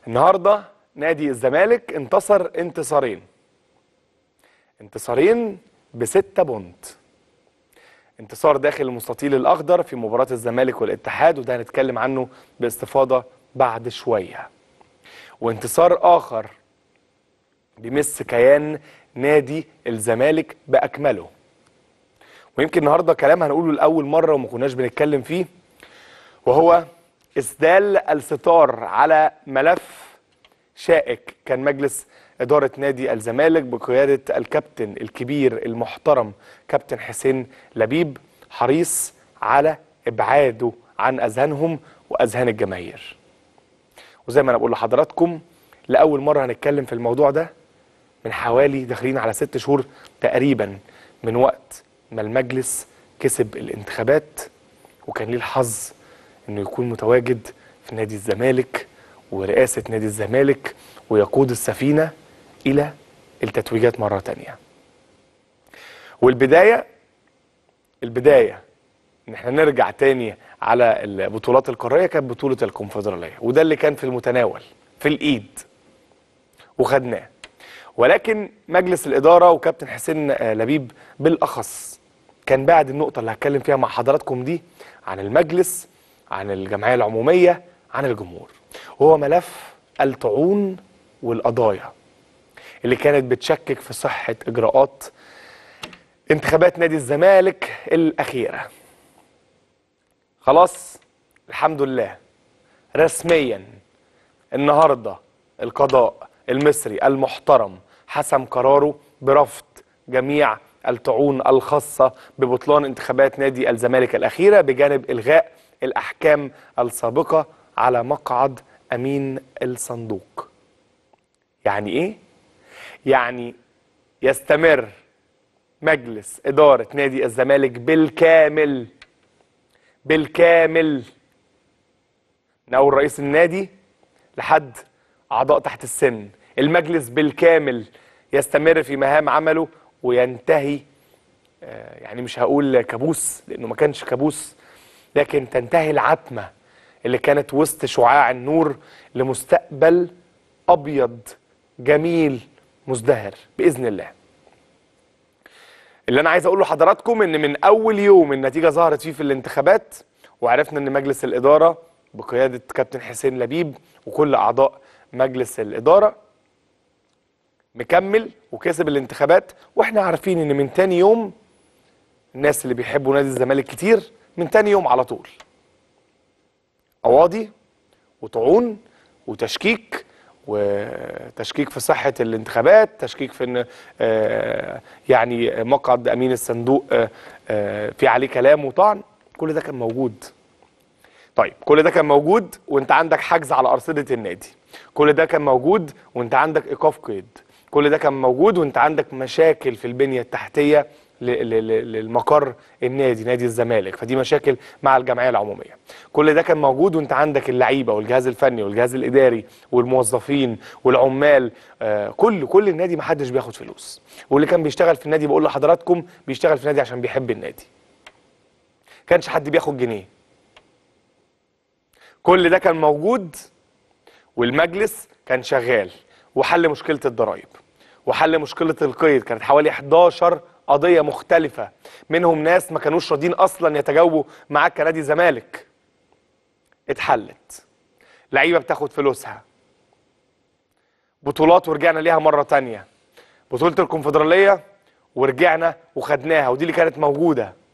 النهارده نادي الزمالك انتصر انتصارين انتصارين بستة بونت انتصار داخل المستطيل الاخضر في مباراه الزمالك والاتحاد وده هنتكلم عنه باستفاضه بعد شويه وانتصار اخر بيمس كيان نادي الزمالك باكمله ويمكن النهارده كلام هنقوله لاول مره وما كناش بنتكلم فيه وهو اسدال الستار على ملف شائك كان مجلس إدارة نادي الزمالك بقيادة الكابتن الكبير المحترم كابتن حسين لبيب حريص على إبعاده عن أذهانهم وأذهان الجماهير وزي ما أنا بقول لحضراتكم لأول مرة هنتكلم في الموضوع ده من حوالي داخلين على ست شهور تقريبا من وقت ما المجلس كسب الانتخابات وكان ليه الحظ انه يكون متواجد في نادي الزمالك ورئاسة نادي الزمالك ويقود السفينة إلى التتويجات مرة تانية والبداية البداية ان احنا نرجع تاني على البطولات القارية كانت بطولة الكونفدرالية وده اللي كان في المتناول في الإيد وخدناه ولكن مجلس الإدارة وكابتن حسين لبيب بالأخص كان بعد النقطة اللي هتكلم فيها مع حضراتكم دي عن المجلس عن الجمعية العمومية عن الجمهور وهو ملف الطعون والقضايا اللي كانت بتشكك في صحة إجراءات انتخابات نادي الزمالك الأخيرة خلاص الحمد لله رسميا النهاردة القضاء المصري المحترم حسم قراره برفض جميع الطعون الخاصة ببطلان انتخابات نادي الزمالك الأخيرة بجانب إلغاء الأحكام السابقة على مقعد أمين الصندوق يعني إيه؟ يعني يستمر مجلس إدارة نادي الزمالك بالكامل بالكامل من أول رئيس النادي لحد أعضاء تحت السن المجلس بالكامل يستمر في مهام عمله وينتهي يعني مش هقول كابوس لأنه ما كانش كابوس لكن تنتهي العتمة اللي كانت وسط شعاع النور لمستقبل أبيض جميل مزدهر بإذن الله اللي أنا عايز أقوله لحضراتكم إن من أول يوم النتيجة ظهرت فيه في الانتخابات وعرفنا إن مجلس الإدارة بقيادة كابتن حسين لبيب وكل أعضاء مجلس الإدارة مكمل وكسب الانتخابات واحنا عارفين ان من تاني يوم الناس اللي بيحبوا نادي الزمالك كتير من تاني يوم على طول قواضي وطعون وتشكيك وتشكيك في صحة الانتخابات تشكيك في ان آه يعني مقعد امين الصندوق آه آه في عليه كلام وطعن كل ده كان موجود طيب كل ده كان موجود وانت عندك حجز على ارصده النادي كل ده كان موجود وانت عندك ايقاف قيد كل ده كان موجود وانت عندك مشاكل في البنيه التحتيه للمقر النادي نادي الزمالك فدي مشاكل مع الجمعيه العموميه كل ده كان موجود وانت عندك اللعيبه والجهاز الفني والجهاز الاداري والموظفين والعمال آه كل كل النادي ما حدش بياخد فلوس واللي كان بيشتغل في النادي بقول لحضراتكم بيشتغل في النادي عشان بيحب النادي كانش حد بياخد جنيه كل ده كان موجود والمجلس كان شغال وحل مشكله الضرائب وحل مشكله القيد كانت حوالي 11 قضيه مختلفه منهم ناس ما كانوش راضيين اصلا يتجاوبوا معاك كنادي زمالك اتحلت لعيبه بتاخد فلوسها بطولات ورجعنا ليها مره تانية بطوله الكونفدراليه ورجعنا وخدناها ودي اللي كانت موجوده